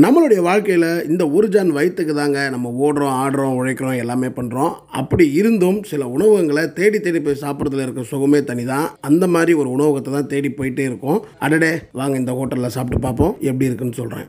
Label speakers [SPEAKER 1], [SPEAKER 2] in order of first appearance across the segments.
[SPEAKER 1] நம்மளுடைய வாழ்க்கையில் இந்த ஒரு ஜான் வயிற்றுக்கு தாங்க நம்ம ஓடுறோம் ஆடுறோம் உழைக்கிறோம் எல்லாமே பண்ணுறோம் அப்படி இருந்தும் சில உணவகங்களை தேடி தேடி போய் சாப்பிட்றதுல இருக்க சுகமே தனி தான் அந்த மாதிரி ஒரு உணவகத்தை தான் தேடி போயிட்டே இருக்கோம் அடடே வாங்க இந்த ஹோட்டலில் சாப்பிட்டு பார்ப்போம் எப்படி இருக்குன்னு சொல்கிறேன்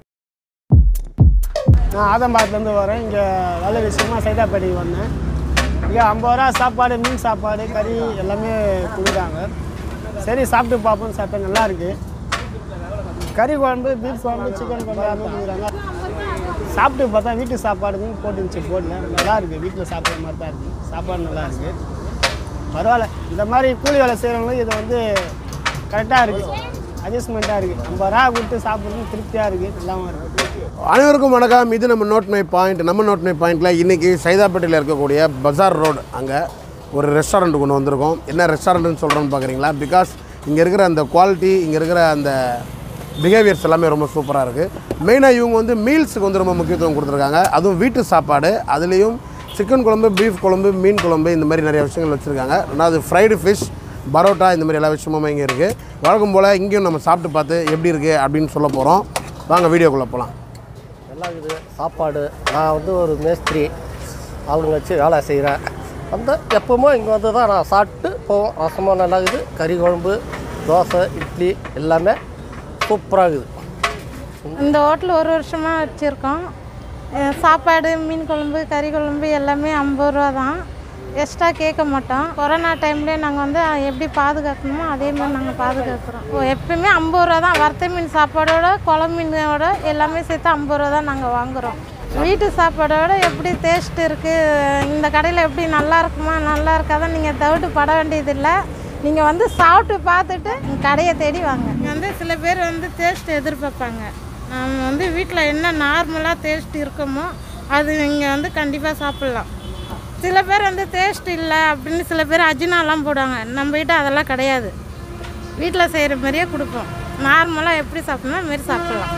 [SPEAKER 2] நான் ஆதம்பாத்துலேருந்து வரேன் இங்கே வேலை விஷயமா சைதாப்பேட்டைக்கு வந்தேன் இங்கே ஐம்பது ரூபா சாப்பாடு மீன் சாப்பாடு கறி எல்லாமே கொடுக்குறாங்க சரி சாப்பிட்டு பார்ப்போம்னு சாப்பிட்டேன் நல்லா இருக்கு கறி குழம்பு பீஃப் குழம்பு சிக்கன் குழம்பு எல்லாமே கொடுக்குறாங்க சாப்பிட்டு பார்த்தா வீட்டு சாப்பாடுன்னு போட்டுருந்துச்சு போடல நல்லா இருக்கு வீட்டில் சாப்பிட்ற மாதிரி தான் இருக்குது சாப்பாடு நல்லா இருக்கு பரவாயில்ல இந்த மாதிரி கூலி வேலை செய்கிறவங்களுக்கு இது வந்து கரெக்டாக இருக்குது அட்ஜஸ்ட்மெண்ட்டாக இருக்குது ஐம்பது ரூபா கொடுத்து சாப்பிட்றது திருப்தியாக இருக்குது நல்லாவும் இருக்குது
[SPEAKER 1] அனைவருக்கும் வணக்கம் இது நம்ம நோட் மை பாயிண்ட் நம்ம நோட் மை பாயிண்டில் இன்றைக்கி சைதாப்பேட்டையில் இருக்கக்கூடிய பஜார் ரோடு அங்கே ஒரு ரெஸ்டாரண்ட் கொண்டு வந்திருக்கோம் என்ன ரெஸ்டாரண்ட்னு சொல்கிறோன்னு பார்க்குறீங்களா பிகாஸ் இங்கே இருக்கிற அந்த குவாலிட்டி இங்கே இருக்கிற அந்த பிஹேவியர்ஸ் எல்லாமே ரொம்ப சூப்பராக இருக்குது மெயினாக இவங்க வந்து மீல்ஸுக்கு வந்து ரொம்ப முக்கியத்துவம் கொடுத்துருக்காங்க அதுவும் வீட்டு சாப்பாடு அதுலேயும் சிக்கன் குழம்பு பீஃப் குழம்பு மீன் குழம்பு இந்த மாதிரி நிறைய விஷயங்கள் வச்சுருக்காங்க ரெண்டாவது ஃப்ரைடு ஃபிஷ் பரோட்டா இந்த மாதிரி எல்லா விஷயமுமே இங்கே இருக்குது வழக்கம் போல் இங்கேயும் நம்ம சாப்பிட்டு பார்த்து எப்படி இருக்குது அப்படின்னு சொல்ல போகிறோம் வாங்க வீடியோக்குள்ளே போகலாம்
[SPEAKER 3] நல்லா இருக்குது சாப்பாடு நான் வந்து ஒரு மேஸ்திரி ஆளுங்க வச்சு வேலை செய்கிறேன் அந்த எப்பவுமே இங்கே வந்து தான் நான் சாப்பிட்டு போவோம் ரசமும் நல்லா இருக்குது கறி குழம்பு தோசை இட்லி எல்லாமே சூப்பராக இருக்குது
[SPEAKER 4] இந்த ஹோட்டல் ஒரு வருஷமாக வச்சுருக்கோம் அஹ் சாப்பாடு மீன் குழம்பு கறி குழம்பு எல்லாமே ஐம்பது ரூபா தான் எக்ஸ்ட்ரா கேட்க மாட்டோம் கொரோனா டைம்லேயே நாங்கள் வந்து எப்படி பாதுகாக்கணுமோ அதே மாதிரி நாங்கள் பாதுகாக்கிறோம் ஓ, எப்பயுமே ஐம்பது ரூபா தான் வறுத்த மீன் சாப்பாடோட குழம்பு மீனோட எல்லாமே சேர்த்து ஐம்பது ரூபா தான் நாங்கள் வாங்குகிறோம் வீட்டு சாப்பாடோட எப்படி டேஸ்ட் இருக்குது இந்த கடையில் எப்படி நல்லா இருக்குமா நல்லா இருக்காதான் நீங்கள் தவிட்டு பட வேண்டியதில்லை நீங்கள் வந்து சாப்பிட்டு பார்த்துட்டு கடையை தேடி வாங்க வந்து சில பேர் வந்து டேஸ்ட் எதிர்பார்ப்பாங்க நம்ம வந்து வீட்டில் என்ன நார்மலாக டேஸ்ட் இருக்குமோ அது இங்கே வந்து கண்டிப்பாக சாப்பிட்லாம் சில பேர் வந்து டேஸ்ட் இல்லை அப்படின்னு சில பேர் அஜினாலாம் போடுவாங்க நம்ம கிட்ட அதெல்லாம் கிடையாது வீட்டில் செய்கிற மாதிரியே கொடுப்போம் நார்மலாக எப்படி சாப்பிட்ணுமோ அது மாதிரி சாப்பிட்லாம்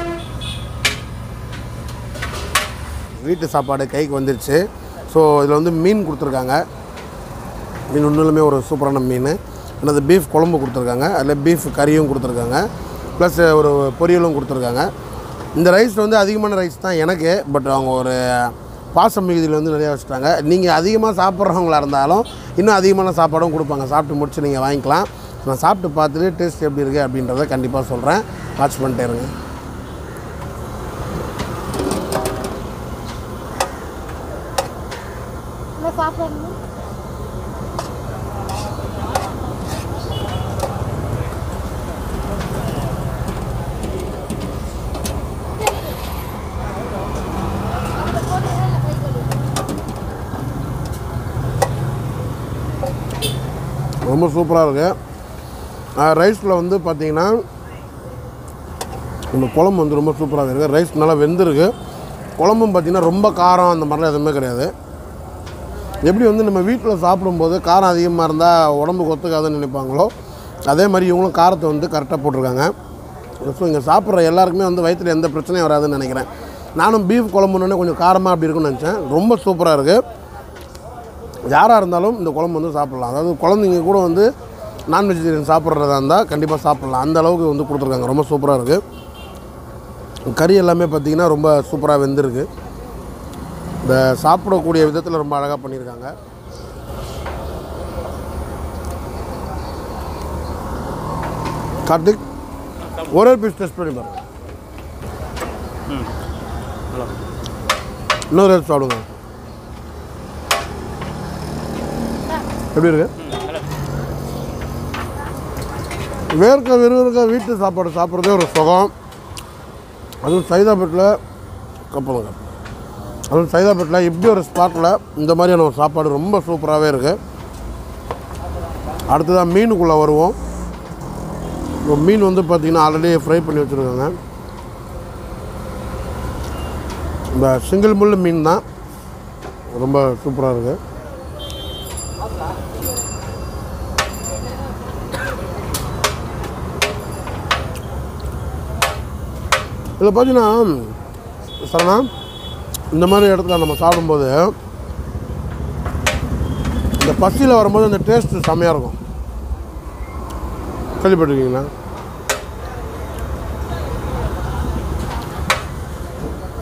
[SPEAKER 1] வீட்டு சாப்பாடு கைக்கு வந்துருச்சு ஸோ இதில் வந்து மீன் கொடுத்துருக்காங்க மீன் உண்மையிலுமே ஒரு சூப்பரான மீன் என்னது பீஃப் குழம்பு கொடுத்துருக்காங்க அதில் பீஃப் கறியும் கொடுத்துருக்காங்க ப்ளஸ் ஒரு பொரியலும் கொடுத்துருக்காங்க இந்த ரைஸ் வந்து அதிகமான ரைஸ் தான் எனக்கு பட் அவங்க ஒரு பாசம் மிகுதியில் வந்து நிறையா வச்சுட்டாங்க நீங்கள் அதிகமாக சாப்பிட்றவங்களா இருந்தாலும் இன்னும் அதிகமான சாப்பாடும் கொடுப்பாங்க சாப்பிட்டு முடிச்சு நீங்கள் வாங்கிக்கலாம் நான் சாப்பிட்டு பார்த்துட்டு டேஸ்ட் எப்படி இருக்குது அப்படின்றத கண்டிப்பாக சொல்கிறேன் வாட்ச் பண்ணிட்டே இருங்க
[SPEAKER 4] சாப்பிடணும்
[SPEAKER 1] ரொம்ப சூப்பராக இருக்குது ரைஸில் வந்து பார்த்தீங்கன்னா இந்த குழம்பு வந்து ரொம்ப சூப்பராக இருக்குது ரைஸ் நல்லா வெந்திருக்கு குழம்பும் பார்த்தீங்கன்னா ரொம்ப காரம் அந்த மாதிரிலாம் எதுவுமே கிடையாது எப்படி வந்து நம்ம வீட்டில் சாப்பிடும்போது காரம் அதிகமாக இருந்தால் உடம்புக்கு ஒத்துக்காதுன்னு நினைப்பாங்களோ அதே மாதிரி இவங்களும் காரத்தை வந்து கரெக்டாக போட்டிருக்காங்க ஸோ இங்கே சாப்பிட்ற எல்லாருக்குமே வந்து வயிற்றில் எந்த பிரச்சனையும் வராதுன்னு நினைக்கிறேன் நானும் பீஃப் குழம்புன்னு கொஞ்சம் காரமாக அப்படி இருக்கும்னு நினச்சேன் ரொம்ப சூப்பராக இருக்குது யாராக இருந்தாலும் இந்த குழம்பு வந்து சாப்பிட்லாம் அதாவது குழந்தைங்க கூட வந்து நான் வெஜிடேரியன் சாப்பிட்றதா இருந்தால் கண்டிப்பாக சாப்பிட்லாம் அந்த அளவுக்கு வந்து கொடுத்துருக்காங்க ரொம்ப சூப்பராக இருக்குது கறி எல்லாமே பார்த்திங்கன்னா ரொம்ப சூப்பராக வெந்திருக்கு இந்த சாப்பிடக்கூடிய விதத்தில் ரொம்ப அழகாக பண்ணியிருக்காங்க கார்த்திக் ஒரே பீஸ் டெஸ்ட் பண்ணி பாருங்க இன்னொரு எடுத்து சாப்பிடுங்க எப்படி இருக்கு வேர்க்க விறுவிறுக்க வீட்டு சாப்பாடு சாப்பிட்றதே ஒரு சுகம் அதுவும் சைதாப்பேட்டில் கப்பலுங்க அதுவும் சைதாப்பேட்டில் இப்படி ஒரு ஸ்பாட்டில் இந்த மாதிரியான ஒரு சாப்பாடு ரொம்ப சூப்பராகவே இருக்குது அடுத்ததாக மீனுக்குள்ளே வருவோம் இப்போ மீன் வந்து பார்த்திங்கன்னா ஆல்ரெடி ஃப்ரை பண்ணி வச்சுருக்காங்க இந்த சிங்கிள் முள் மீன் தான் ரொம்ப சூப்பராக இருக்குது இதில் பார்த்தீங்கன்னா சரணா இந்த மாதிரி இடத்துல நம்ம சாப்பிடும்போது இந்த பசியில் வரும்போது அந்த டேஸ்ட்டு செம்மையாக இருக்கும் கேள்விப்பட்டிருக்கீங்களா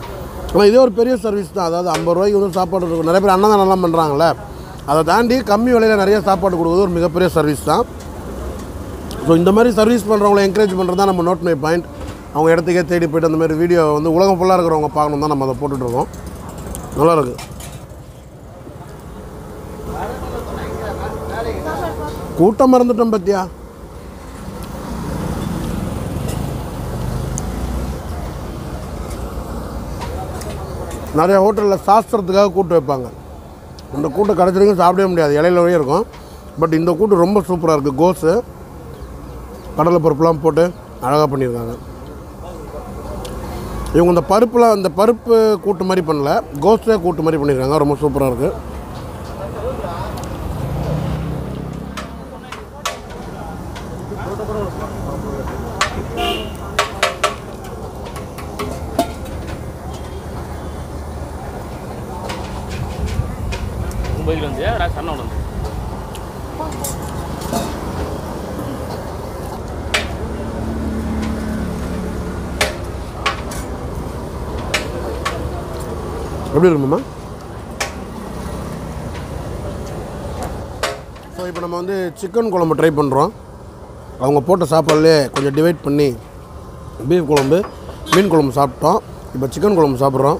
[SPEAKER 1] ஆனால் இதே ஒரு பெரிய சர்வீஸ் தான் அதாவது ஐம்பது ரூபாய்க்கு வந்து சாப்பாடு இருக்கும் நிறைய பேர் அன்னதானம்லாம் பண்ணுறாங்களே அதை தாண்டி கம்மி விலையில் நிறைய சாப்பாடு கொடுக்குறது ஒரு மிகப்பெரிய சர்வீஸ் தான் ஸோ இந்த மாதிரி சர்வீஸ் பண்ணுறவங்கள என்கரேஜ் பண்ணுறது தான் நம்ம நோட் மை பாயிண்ட் அவங்க இடத்துக்கே தேடி போயிட்டு அந்த மாதிரி வீடியோ வந்து உலகம் ஃபுல்லாக இருக்கிறவங்க பார்க்கணும் தான் நம்ம அதை போட்டுட்ருக்கோம் நல்லா இருக்கு கூட்டம் மறந்துட்டோம் பத்தியா நிறைய ஹோட்டலில் சாஸ்திரத்துக்காக கூட்டு வைப்பாங்க இந்த கூட்டு கிடச்சிருக்கும் சாப்பிடவே முடியாது இலையில வரையும் இருக்கும் பட் இந்த கூட்டு ரொம்ப சூப்பராக இருக்குது கோஸு கடலை பருப்புலாம் போட்டு அழகாக பண்ணியிருக்காங்க இவங்க இந்த பருப்புலாம் இந்த பருப்பு கூட்டு மாதிரி பண்ணல கோஸே கூட்டு மாதிரி பண்ணியிருக்காங்க ரொம்ப சூப்பராக இருக்குது
[SPEAKER 5] ಮುಂಬೈಗೆ ಬಂದೆ ರಾಜ್ ಸಣ್ಣ ನೋಡೋದು
[SPEAKER 1] எப்படி இருக்குமாம்மா ஸோ இப்போ நம்ம வந்து சிக்கன் குழம்பு ட்ரை பண்ணுறோம் அவங்க போட்ட சாப்பாடுலேயே கொஞ்சம் டிவைட் பண்ணி பீஃப் குழம்பு மீன் குழம்பு சாப்பிட்டோம் இப்போ சிக்கன் குழம்பு சாப்பிட்றோம்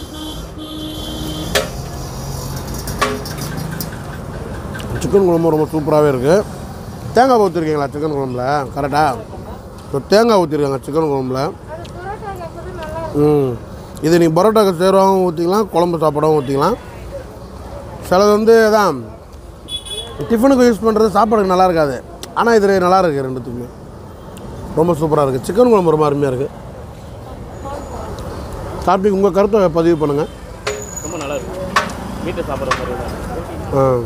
[SPEAKER 1] சிக்கன் குழம்பு ரொம்ப சூப்பராகவே இருக்குது தேங்காய் ஊற்றிருக்கீங்களா சிக்கன் குழம்புல கரெக்டாக ஸோ தேங்காய் ஊற்றிருக்காங்க சிக்கன் குழம்புல ம் இது நீங்கள் பரோட்டாக்கு சேருவாகவும் ஊற்றிக்கலாம் குழம்பு சாப்பாடாகவும் ஊற்றிக்கலாம் சிலது வந்து அதான் டிஃபனுக்கு யூஸ் பண்ணுறது சாப்பாடுக்கு நல்லா இருக்காது ஆனால் இது நல்லா இருக்குது ரெண்டுத்துக்குமே ரொம்ப சூப்பராக இருக்குது சிக்கன் குழம்பு ரொம்ப அருமையாக இருக்குது சாப்பிட்டு உங்கள் கருத்தை பதிவு பண்ணுங்கள்
[SPEAKER 5] ரொம்ப நல்லா இருக்கு வீட்டில் சாப்பிட்ற மாதிரி தான்
[SPEAKER 1] ஆ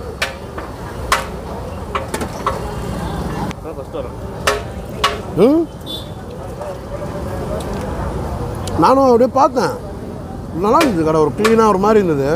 [SPEAKER 5] ஃபஸ்ட்டு வரும்
[SPEAKER 1] ம் நானும் அப்படியே பார்த்தேன் நல்லா இருந்தது கடை ஒரு க்ளீனாக ஒரு மாதிரி இருந்தது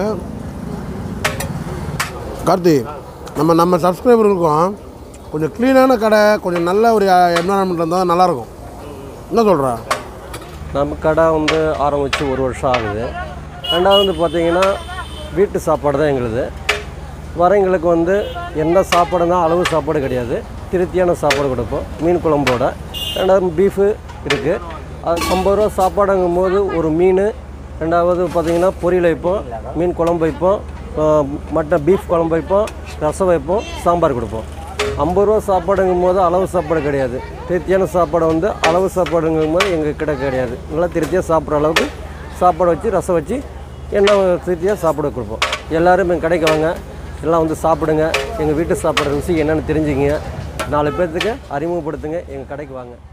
[SPEAKER 1] கார்த்தி நம்ம நம்ம சப்ஸ்கிரைபர்களுக்கும் கொஞ்சம் க்ளீனான கடை கொஞ்சம் நல்ல ஒரு என்வரான்மெண்ட் இருந்தால் நல்லாயிருக்கும் என்ன சொல்கிறா
[SPEAKER 3] நம்ம கடை வந்து ஆரம்பித்து ஒரு வருஷம் ஆகுது ரெண்டாவது வந்து பார்த்தீங்கன்னா வீட்டு சாப்பாடு தான் எங்களுது வரவங்களுக்கு வந்து என்ன சாப்பாடுனா அளவு சாப்பாடு கிடையாது திருப்தியான சாப்பாடு கொடுப்போம் மீன் குழம்போட ரெண்டாவது பீஃபு இருக்குது அது ஐம்பது ரூபா சாப்பாடுங்கும் போது ஒரு மீன் ரெண்டாவது பார்த்தீங்கன்னா பொரியல் வைப்போம் மீன் குழம்பு வைப்போம் ஆஹ் மட்டன் பீஃப் குழம்பு வைப்போம் ரசம் வைப்போம் சாம்பார் கொடுப்போம் ஐம்பது ரூபா சாப்பாடுங்கும் போது அளவு சாப்பாடு கிடையாது திருப்தியான சாப்பாடு வந்து அளவு சாப்பாடுங்கும் போது எங்கள் கிட்ட கிடையாது நல்லா திருப்தியாக சாப்பிட்ற அளவுக்கு சாப்பாடு வச்சு ரசம் வச்சு என்ன திருப்தியாக சாப்பாடு கொடுப்போம் எல்லோரும் எங்கள் கடைக்கு வாங்க எல்லாம் வந்து சாப்பிடுங்க எங்கள் வீட்டு சாப்பாடு ருசி என்னென்னு தெரிஞ்சுக்கிங்க நாலு பேர்த்துக்கு அறிமுகப்படுத்துங்க எங்கள் கடைக்கு வாங்க